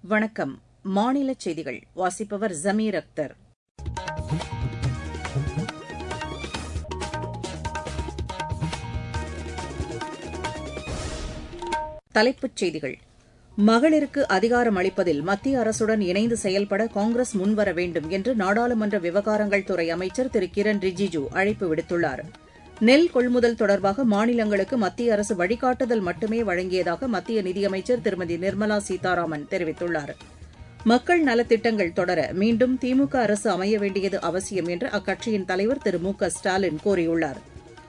வணக்கம் மாநில செய்திகள் வாசிப்பவர் ஜமீர் அக்தர் தலைப்புச் செய்திகள் மகளிருக்கு அதிகாரம் அளிப்பதில் மத்திய அரசுடன் இணைந்து செயல்பட காங்கிரஸ் முன்வர வேண்டும் என்று நாடாளுமன்ற விவகாரங்கள் துறை அமைச்சர் திரு கிரண் ரிஜிஜு அழைப்பு விடுத்துள்ளார் நெல் கொள்முதல் தொடர்பாக மாநிலங்களுக்கு மத்திய அரசு வழிகாட்டுதல் மட்டுமே வழங்கியதாக மத்திய நிதியமைச்சர் திருமதி நிர்மலா சீதாராமன் தெரிவித்துள்ளார் மக்கள் நலத்திட்டங்கள் தொடர மீண்டும் திமுக அரசு அமைய வேண்டியது அவசியம் என்று அக்கட்சியின் தலைவர் திரு மு க ஸ்டாலின் கூறியுள்ளார்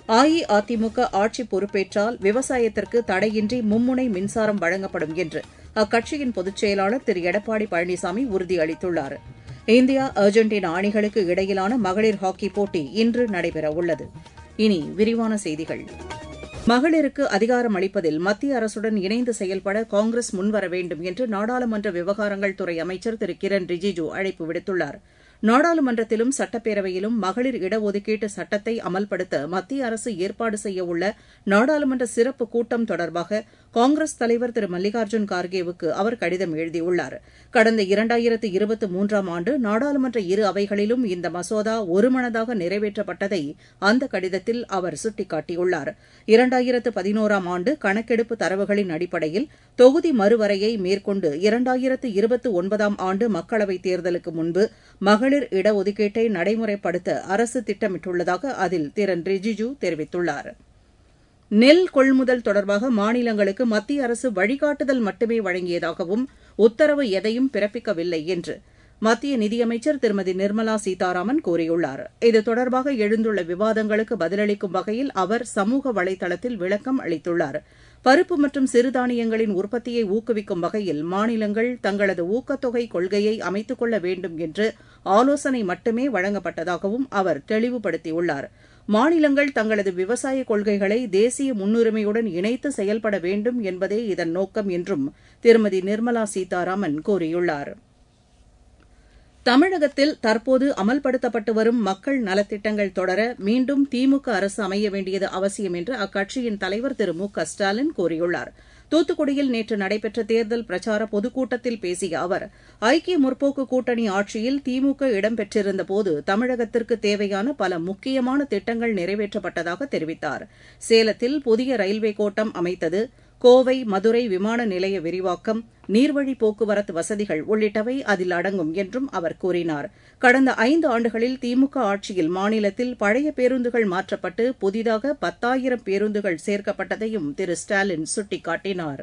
அஇஅதிமுக ஆட்சி பொறுப்பேற்றால் விவசாயத்திற்கு தடையின்றி மும்முனை மின்சாரம் வழங்கப்படும் என்று அக்கட்சியின் பொதுச் செயலாளர் திரு எடப்பாடி பழனிசாமி உறுதியளித்துள்ளார் இந்தியா அர்ஜென்டினா அணிகளுக்கு இடையிலான மகளிர் ஹாக்கி போட்டி இன்று நடைபெறவுள்ளது இனி விரிவான செய்திகள் மகளிருக்கு அதிகாரம் அளிப்பதில் மத்திய அரசுடன் இணைந்து செயல்பட காங்கிரஸ் முன்வர வேண்டும் என்று நாடாளுமன்ற விவகாரங்கள் துறை அமைச்சர் திரு கிரண் ரிஜிஜு அழைப்பு விடுத்துள்ளார் நாடாளுமன்றத்திலும் சட்டப்பேரவையிலும் மகளிர் இடஒதுக்கீட்டு சட்டத்தை அமல்படுத்த மத்திய அரசு ஏற்பாடு செய்யவுள்ள நாடாளுமன்ற சிறப்பு கூட்டம் தொடர்பாக காங்கிரஸ் தலைவர் திரு மல்லிகார்ஜுன் கார்கேவுக்கு அவர் கடிதம் எழுதியுள்ளார் கடந்த இரண்டாயிரத்து இருபத்தி மூன்றாம் ஆண்டு நாடாளுமன்ற இரு அவைகளிலும் இந்த மசோதா ஒருமனதாக நிறைவேற்றப்பட்டதை அந்த கடிதத்தில் அவர் சுட்டிக்காட்டியுள்ளார் இரண்டாயிரத்து பதினோராம் ஆண்டு கணக்கெடுப்பு தரவுகளின் அடிப்படையில் தொகுதி மறுவரையை மேற்கொண்டு இரண்டாயிரத்து இருபத்தி ஒன்பதாம் ஆண்டு மக்களவைத் தேர்தலுக்கு முன்பு மகளிர் இடஒதுக்கீட்டை நடைமுறைப்படுத்த அரசு திட்டமிட்டுள்ளதாக அதில் திரு ரிஜிஜு தெரிவித்துள்ளார் நெல் கொள்முதல் தொடர்பாக மாநிலங்களுக்கு மத்திய அரசு வழிகாட்டுதல் மட்டுமே வழங்கியதாகவும் உத்தரவு எதையும் பிறப்பிக்கவில்லை என்று மத்திய நிதியமைச்சர் திருமதி நிர்மலா சீதாராமன் கூறியுள்ளார் இது தொடர்பாக எழுந்துள்ள விவாதங்களுக்கு பதிலளிக்கும் வகையில் அவர் சமூக வலைதளத்தில் விளக்கம் அளித்துள்ளார் பருப்பு மற்றும் சிறுதானியங்களின் உற்பத்தியை ஊக்குவிக்கும் வகையில் மாநிலங்கள் தங்களது ஊக்கத்தொகை கொள்கையை அமைத்துக் கொள்ள வேண்டும் என்று ஆலோசனை மட்டுமே வழங்கப்பட்டதாகவும் அவர் தெளிவுபடுத்தியுள்ளார் மாநிலங்கள் தங்களது விவசாய கொள்கைகளை தேசிய முன்னுரிமையுடன் இணைத்து செயல்பட வேண்டும் என்பதே இதன் நோக்கம் என்றும் திருமதி நிர்மலா சீதாராமன் கூறியுள்ளார் தமிழகத்தில் தற்போது அமல்படுத்தப்பட்டு வரும் மக்கள் நலத்திட்டங்கள் தொடர மீண்டும் திமுக அரசு அமைய வேண்டியது அவசியம் என்று அக்கட்சியின் தலைவர் திரு மு க ஸ்டாலின் கூறியுள்ளார் தூத்துக்குடியில் நேற்று நடைபெற்ற தேர்தல் பிரச்சார பொதுக்கூட்டத்தில் பேசிய அவர் ஐக்கிய முற்போக்கு கூட்டணி ஆட்சியில் திமுக இடம்பெற்றிருந்தபோது தமிழகத்திற்கு தேவையான பல முக்கியமான திட்டங்கள் நிறைவேற்றப்பட்டதாக தெரிவித்தார் சேலத்தில் புதிய ரயில்வே கோட்டம் அமைத்தது கோவை மதுரை விமான நிலைய விரிவாக்கம் நீர்வழி போக்குவரத்து வசதிகள் உள்ளிட்டவை அதில் அடங்கும் என்றும் அவர் கூறினார் கடந்த ஐந்து ஆண்டுகளில் திமுக ஆட்சியில் மாநிலத்தில் பழைய பேருந்துகள் மாற்றப்பட்டு புதிதாக பத்தாயிரம் பேருந்துகள் சேர்க்கப்பட்டதையும் திரு ஸ்டாலின் சுட்டிக்காட்டினார்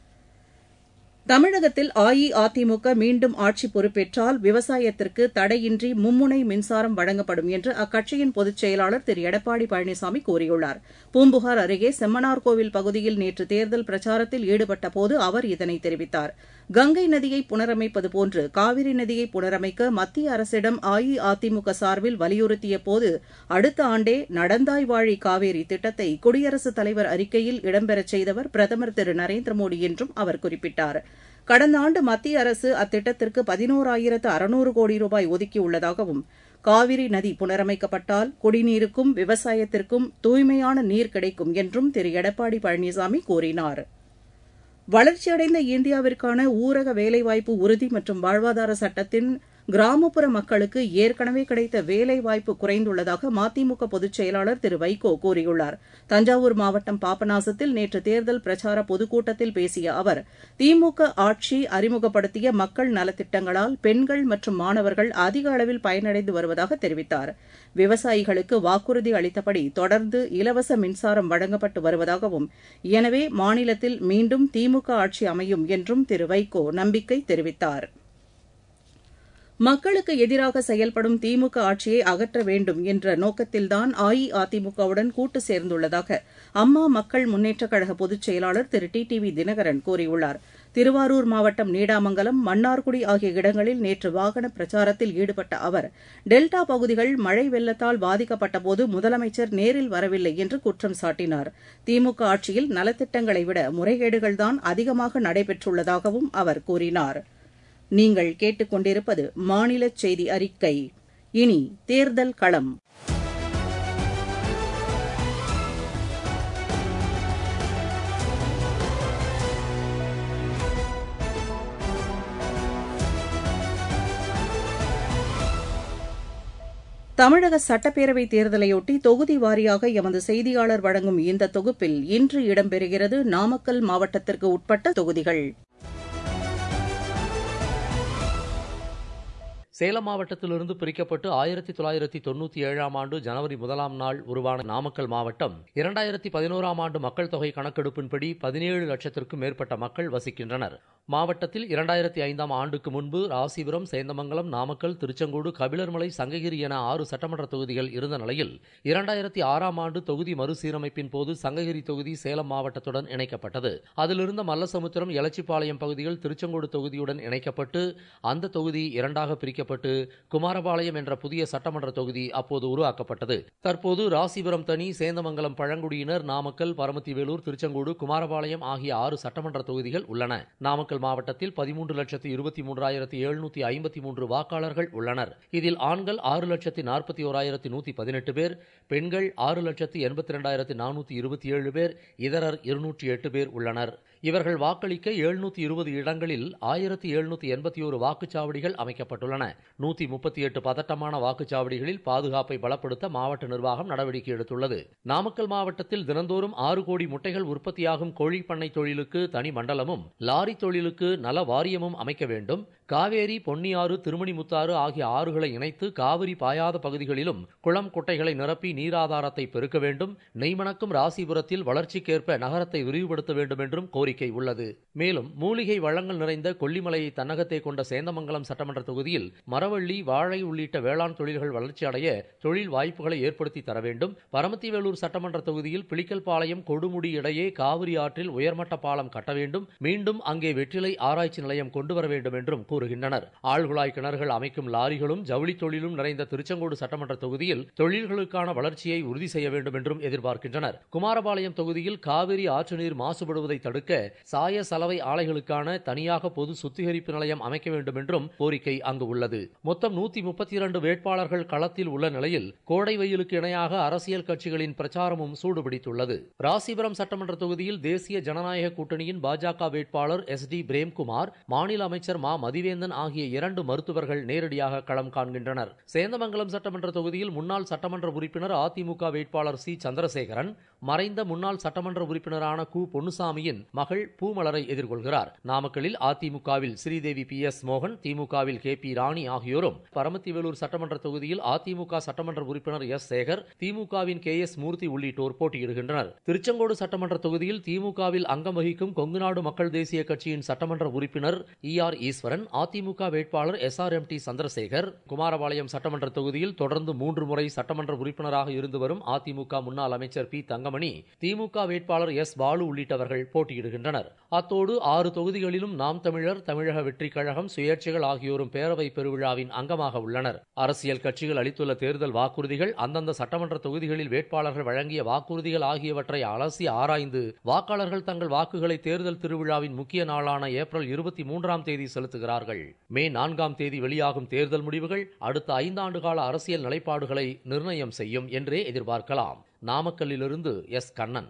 தமிழகத்தில் அஇஅதிமுக மீண்டும் ஆட்சி பொறுப்பேற்றால் விவசாயத்திற்கு தடையின்றி மும்முனை மின்சாரம் வழங்கப்படும் என்று அக்கட்சியின் பொதுச் செயலாளர் திரு எடப்பாடி பழனிசாமி கூறியுள்ளார் பூம்புகார் அருகே செம்மனார்கோவில் பகுதியில் நேற்று தேர்தல் பிரச்சாரத்தில் ஈடுபட்டபோது அவர் இதனை தெரிவித்தார் கங்கை நதியை புனரமைப்பது போன்று காவிரி நதியை புனரமைக்க மத்திய அரசிடம் அஇஅதிமுக சார்பில் வலியுறுத்திய போது அடுத்த ஆண்டே நடந்தாய் வாழி காவேரி திட்டத்தை குடியரசுத் தலைவர் அறிக்கையில் இடம்பெறச் செய்தவர் பிரதமர் திரு நரேந்திர மோடி என்றும் அவர் குறிப்பிட்டார் கடந்த ஆண்டு மத்திய அரசு அத்திட்டத்திற்கு பதினோராயிரத்து அறுநூறு கோடி ரூபாய் ஒதுக்கியுள்ளதாகவும் காவிரி நதி புனரமைக்கப்பட்டால் குடிநீருக்கும் விவசாயத்திற்கும் தூய்மையான நீர் கிடைக்கும் என்றும் திரு எடப்பாடி பழனிசாமி கூறினார் வளர்ச்சியடைந்த இந்தியாவிற்கான ஊரக வேலைவாய்ப்பு உறுதி மற்றும் வாழ்வாதார சட்டத்தின் கிராமப்புற மக்களுக்கு ஏற்கனவே கிடைத்த வேலைவாய்ப்பு குறைந்துள்ளதாக மதிமுக பொதுச் செயலாளர் திரு வைகோ கூறியுள்ளார் தஞ்சாவூர் மாவட்டம் பாபநாசத்தில் நேற்று தேர்தல் பிரச்சார பொதுக்கூட்டத்தில் பேசிய அவர் திமுக ஆட்சி அறிமுகப்படுத்திய மக்கள் நலத்திட்டங்களால் பெண்கள் மற்றும் மாணவர்கள் அதிக அளவில் பயனடைந்து வருவதாக தெரிவித்தார் விவசாயிகளுக்கு வாக்குறுதி அளித்தபடி தொடர்ந்து இலவச மின்சாரம் வழங்கப்பட்டு வருவதாகவும் எனவே மாநிலத்தில் மீண்டும் திமுக ஆட்சி அமையும் என்றும் திரு வைகோ நம்பிக்கை தெரிவித்தாா் மக்களுக்கு எதிராக செயல்படும் திமுக ஆட்சியை அகற்ற வேண்டும் என்ற நோக்கத்தில்தான் அஇஅதிமுகவுடன் கூட்டு சேர்ந்துள்ளதாக அம்மா மக்கள் முன்னேற்றக் கழக பொதுச் செயலாளர் Thiru T T V Dhinakaran கூறியுள்ளார் திருவாரூர் மாவட்டம் நீடாமங்கலம் மன்னார்குடி ஆகிய இடங்களில் நேற்று வாகன பிரச்சாரத்தில் ஈடுபட்ட அவர் டெல்டா பகுதிகள் மழை வெள்ளத்தால் பாதிக்கப்பட்டபோது முதலமைச்சர் நேரில் வரவில்லை என்று குற்றம் சாட்டினார் திமுக ஆட்சியில் நலத்திட்டங்களை விட முறைகேடுகள்தான் அதிகமாக நடைபெற்றுள்ளதாகவும் அவர் கூறினார் நீங்கள் கேட்டுக்கொண்டிருப்பது மாநில செய்தி அறிக்கை இனி தேர்தல் களம் தமிழக சட்டப்பேரவைத் தேர்தலையொட்டி தொகுதி வாரியாக எமது செய்தியாளர் வழங்கும் இந்த தொகுப்பில் இன்று இடம்பெறுகிறது நாமக்கல் மாவட்டத்திற்கு உட்பட்ட தொகுதிகள் சேலம் மாவட்டத்திலிருந்து பிரிக்கப்பட்டு ஆயிரத்தி தொள்ளாயிரத்தி தொண்ணூத்தி ஏழாம் ஆண்டு ஜனவரி முதலாம் நாள் உருவான நாமக்கல் மாவட்டம் இரண்டாயிரத்தி பதினோராம் ஆண்டு மக்கள் தொகை கணக்கெடுப்பின்படி பதினேழு லட்சத்திற்கும் மேற்பட்ட மக்கள் வசிக்கின்றனர் மாவட்டத்தில் இரண்டாயிரத்தி ஐந்தாம் ஆண்டுக்கு முன்பு ராசிபுரம் சேந்தமங்கலம் நாமக்கல் திருச்செங்கோடு கபிலர்மலை சங்ககிரி என ஆறு சட்டமன்ற தொகுதிகள் இருந்த நிலையில் இரண்டாயிரத்தி ஆறாம் ஆண்டு தொகுதி மறுசீரமைப்பின் போது சங்ககிரி தொகுதி சேலம் மாவட்டத்துடன் இணைக்கப்பட்டது அதிலிருந்த மல்லசமுத்திரம் எலச்சிப்பாளையம் பகுதிகள் திருச்செங்கோடு தொகுதியுடன் இணைக்கப்பட்டு அந்த தொகுதி இரண்டாக பிரிக்கப்பட்டு குமாரபாளையம் என்ற புதிய சட்டமன்ற தொகுதி அப்போது உருவாக்கப்பட்டது தற்போது ராசிபுரம் தனி சேந்தமங்கலம் பழங்குடியினர் நாமக்கல் பரமத்திவேலூர் திருச்செங்கோடு குமாரபாளையம் ஆகிய ஆறு சட்டமன்ற தொகுதிகள் உள்ளன நாமக்கல் மாவட்டத்தில் பதிமூன்று லட்சத்து இருபத்தி மூன்றாயிரத்தி எழுநூத்தி ஐம்பத்தி மூன்று வாக்காளர்கள் உள்ளனர் இதில் ஆண்கள் ஆறு லட்சத்தி நாற்பத்தி ஓராயிரத்தி நூத்தி பதினெட்டு பேர் பெண்கள் ஆறு லட்சத்து எண்பத்தி இரண்டாயிரத்தி நானூத்தி இருபத்தி ஏழு பேர் இதரர் இருநூற்றி எட்டு பேர் உள்ளனர் இவர்கள் வாக்களிக்க எழுநூத்தி இருபது இடங்களில் ஆயிரத்தி எழுநூத்தி எண்பத்தி ஒரு வாக்குச்சாவடிகள் அமைக்கப்பட்டுள்ளன நூத்தி முப்பத்தி எட்டு பதட்டமான வாக்குச்சாவடிகளில் பாதுகாப்பை பலப்படுத்த மாவட்ட நிர்வாகம் நடவடிக்கை எடுத்துள்ளது நாமக்கல் மாவட்டத்தில் தினந்தோறும் ஆறு கோடி முட்டைகள் உற்பத்தியாகும் கோழி பண்ணை தொழிலுக்கு தனி மண்டலமும் லாரி தொழிலுக்கு நல வாரியமும் அமைக்க வேண்டும் காவேரி பொன்னியாறு திருமணிமுத்தாறு ஆகிய ஆறுகளை இணைத்து காவிரி பாயாத பகுதிகளிலும் குளம் குட்டைகளை நிரப்பி நீராதாரத்தை பெருக்க வேண்டும் நெய்மணக்கும் ராசிபுரத்தில் வளர்ச்சிக்கேற்ப நகரத்தை விரிவுபடுத்த வேண்டும் என்றும் கோரிக்கை உள்ளது மேலும் மூலிகை வளங்கள் நிறைந்த கொல்லிமலையை தன்னகத்தை கொண்ட சேந்தமங்கலம் சட்டமன்ற தொகுதியில் மரவள்ளி வாழை உள்ளிட்ட வேளாண் தொழில்கள் வளர்ச்சியடைய தொழில் வாய்ப்புகளை ஏற்படுத்தி தர வேண்டும் பரமத்திவேலூர் சட்டமன்ற தொகுதியில் பிளிக்கல்பாளையம் கொடுமுடி இடையே காவிரி ஆற்றில் உயர்மட்ட பாலம் கட்ட வேண்டும் மீண்டும் அங்கே வெற்றிலை ஆராய்ச்சி நிலையம் கொண்டு வர வேண்டும் என்றும் கூறுகின்றனர் ஆழ்குழாய் கிணறுகள் அமைக்கும் லாரிகளும் ஜவுளி தொழிலும் நிறைந்த திருச்செங்கோடு சட்டமன்ற தொகுதியில் தொழில்களுக்கான வளர்ச்சியை உறுதி செய்ய வேண்டும் என்றும் எதிர்பார்க்கின்றனர் குமாரபாளையம் தொகுதியில் காவிரி ஆற்று நீர் மாசுபடுவதை தடுக்க சாய சலவை ஆலைகளுக்கான தனியாக பொது சுத்திகரிப்பு நிலையம் அமைக்க வேண்டும் என்றும் கோரிக்கை அங்கு உள்ளது மொத்தம் நூத்தி முப்பத்தி இரண்டு வேட்பாளர்கள் களத்தில் உள்ள நிலையில் கோடை வெயிலுக்கு இணையாக அரசியல் கட்சிகளின் பிரச்சாரமும் சூடுபிடித்துள்ளது ராசிபுரம் சட்டமன்ற தொகுதியில் தேசிய ஜனநாயக கூட்டணியின் பாஜக வேட்பாளர் எஸ் டி பிரேம்குமார் மாநில அமைச்சர் மா மதிவேந்தன் ஆகிய இரண்டு மருத்துவர்கள் நேரடியாக களம் காண்கின்றனர் சேந்தமங்கலம் சட்டமன்ற தொகுதியில் முன்னாள் சட்டமன்ற உறுப்பினர் அதிமுக வேட்பாளர் சி சந்திரசேகரன் மறைந்த முன்னாள் சட்டமன்ற உறுப்பினரான கு பொன்னுசாமியின் மகள் பூமலரை எதிர்கொள்கிறார் நாமக்கலில் அதிமுகவில் ஸ்ரீதேவி பி எஸ் மோகன் திமுகவில் கே பி ராணி ஆகியோரும் பரமத்திவேலூர் சட்டமன்ற தொகுதியில் அதிமுக சட்டமன்ற உறுப்பினர் எஸ் சேகர் திமுகவின் கே எஸ் மூர்த்தி உள்ளிட்டோர் போட்டியிடுகின்றனர் திருச்செங்கோடு சட்டமன்ற தொகுதியில் திமுகவில் அங்கம் வகிக்கும் கொங்குநாடு மக்கள் தேசிய கட்சியின் சட்டமன்ற உறுப்பினர் இ ஆர் ஈஸ்வரன் அதிமுக வேட்பாளர் S R M T Chandrasekar Kumarapalayam சட்டமன்ற தொகுதியில் தொடர்ந்து மூன்று முறை சட்டமன்ற உறுப்பினராக இருந்து வரும் அதிமுக முன்னாள் அமைச்சர் பி தங்கமணி திமுக வேட்பாளர் எஸ் பாலு உள்ளிட்டவர்கள் போட்டியிடுகின்றனர் அத்தோடு ஆறு தொகுதிகளிலும் நாம் தமிழர் தமிழக வெற்றிக் கழகம் சுயேட்சைகள் ஆகியோரும் பேரவை பெருவிழாவின் அங்கமாக உள்ளனர் அரசியல் கட்சிகள் அளித்துள்ள தேர்தல் வாக்குறுதிகள் அந்தந்த சட்டமன்ற தொகுதிகளில் வேட்பாளர்கள் வழங்கிய வாக்குறுதிகள் ஆகியவற்றை அலசி ஆராய்ந்து வாக்காளர்கள் தங்கள் வாக்குகளை தேர்தல் திருவிழாவின் முக்கிய நாளான ஏப்ரல் இருபத்தி மூன்றாம் தேதி செலுத்துகிறார்கள் மே நான்காம் தேதி வெளியாகும் தேர்தல் முடிவுகள் அடுத்த ஐந்தாண்டு கால அரசியல் நிலைப்பாடுகளை நிர்ணயம் செய்யும் என்றே எதிர்பார்க்கலாம் நாமக்கல்லிலிருந்து எஸ் கண்ணன்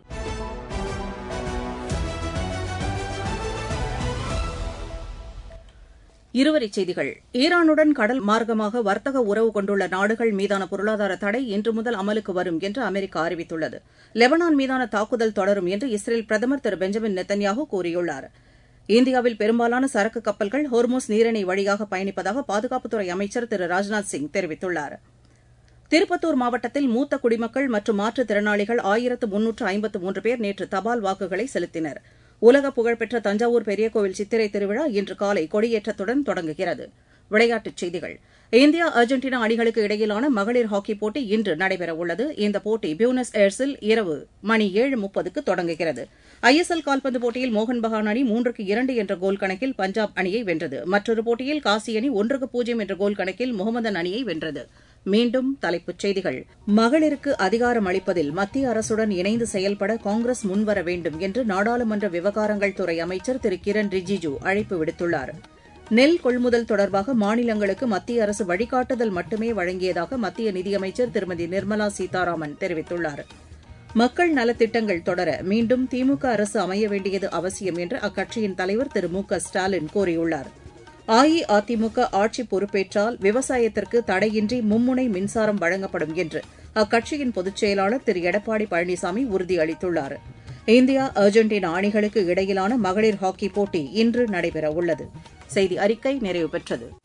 இருவரிச் செய்திகள் ஈரானுடன் கடல் மார்க்கமாக வர்த்தக உறவு கொண்டுள்ள நாடுகள் மீதான பொருளாதார தடை இன்று முதல் அமலுக்கு வரும் என்று அமெரிக்கா அறிவித்துள்ளது லெபனான் மீதான தாக்குதல் தொடரும் என்று இஸ்ரேல் பிரதமர் திரு பெஞ்சமின் நெத்தன்யாகு கூறியுள்ளார் இந்தியாவில் பெரும்பாலான சரக்கு கப்பல்கள் ஹோர்மோஸ் நீரிணை வழியாக பயணிப்பதாக பாதுகாப்புத்துறை அமைச்சர் திரு ராஜ்நாத் சிங் தெரிவித்துள்ளார் திருப்பத்தூர் மாவட்டத்தில் மூத்த குடிமக்கள் மற்றும் மாற்றுத்திறனாளிகள் ஆயிரத்து முன்னூற்று ஐம்பத்து மூன்று பேர் நேற்று தபால் வாக்குகளை செலுத்தினர் உலக புகழ்பெற்ற தஞ்சாவூர் பெரிய கோவில் சித்திரை திருவிழா இன்று காலை கொடியேற்றத்துடன் தொடங்குகிறது விளையாட்டுச் செய்திகள் இந்தியா அர்ஜென்டினா அணிகளுக்கு இடையிலான மகளிர் ஹாக்கிப் போட்டி இன்று நடைபெறவுள்ளது இந்த போட்டி பியூனஸ் ஏர்ஸில் இரவு மணி ஏழு முப்பதுக்கு தொடங்குகிறது ஐஎஸ்எல் கால்பந்து போட்டியில் மோகன் பகான் அணி மூன்றுக்கு இரண்டு என்ற கோல் கணக்கில் பஞ்சாப் அணியை வென்றது மற்றொரு போட்டியில் காசி அணி ஒன்றுக்கு பூஜ்ஜியம் என்ற கோல் கணக்கில் முகமதன் அணியை வென்றது மீண்டும் தலைப்புச் செய்திகள் மகளிருக்கு அதிகாரம் அளிப்பதில் மத்திய அரசுடன் இணைந்து செயல்பட காங்கிரஸ் முன்வர வேண்டும் என்று நாடாளுமன்ற விவகாரங்கள் துறை அமைச்சர் திரு கிரண் ரிஜிஜு அழைப்பு விடுத்துள்ளார் நெல் கொள்முதல் தொடர்பாக மாநிலங்களுக்கு மத்திய அரசு வழிகாட்டுதல் மட்டுமே வழங்கியதாக மத்திய நிதியமைச்சர் திருமதி நிர்மலா சீதாராமன் தெரிவித்துள்ளார் மக்கள் நலத்திட்டங்கள் தொடர மீண்டும் திமுக அரசு அமைய வேண்டியது அவசியம் என்று அக்கட்சியின் தலைவர் திரு மு க ஸ்டாலின் கூறியுள்ளார் அஇஅதிமுக ஆட்சி பொறுப்பேற்றால் விவசாயத்திற்கு தடையின்றி மும்முனை மின்சாரம் வழங்கப்படும் என்று அக்கட்சியின் பொதுச் செயலாளர் திரு எடப்பாடி பழனிசாமி உறுதியளித்துள்ளார் இந்தியா அர்ஜென்டினா அணிகளுக்கு இடையிலான மகளிர் ஹாக்கி போட்டி இன்று நடைபெறவுள்ளது செய்தி அறிக்கை நிறைவு பெற்றது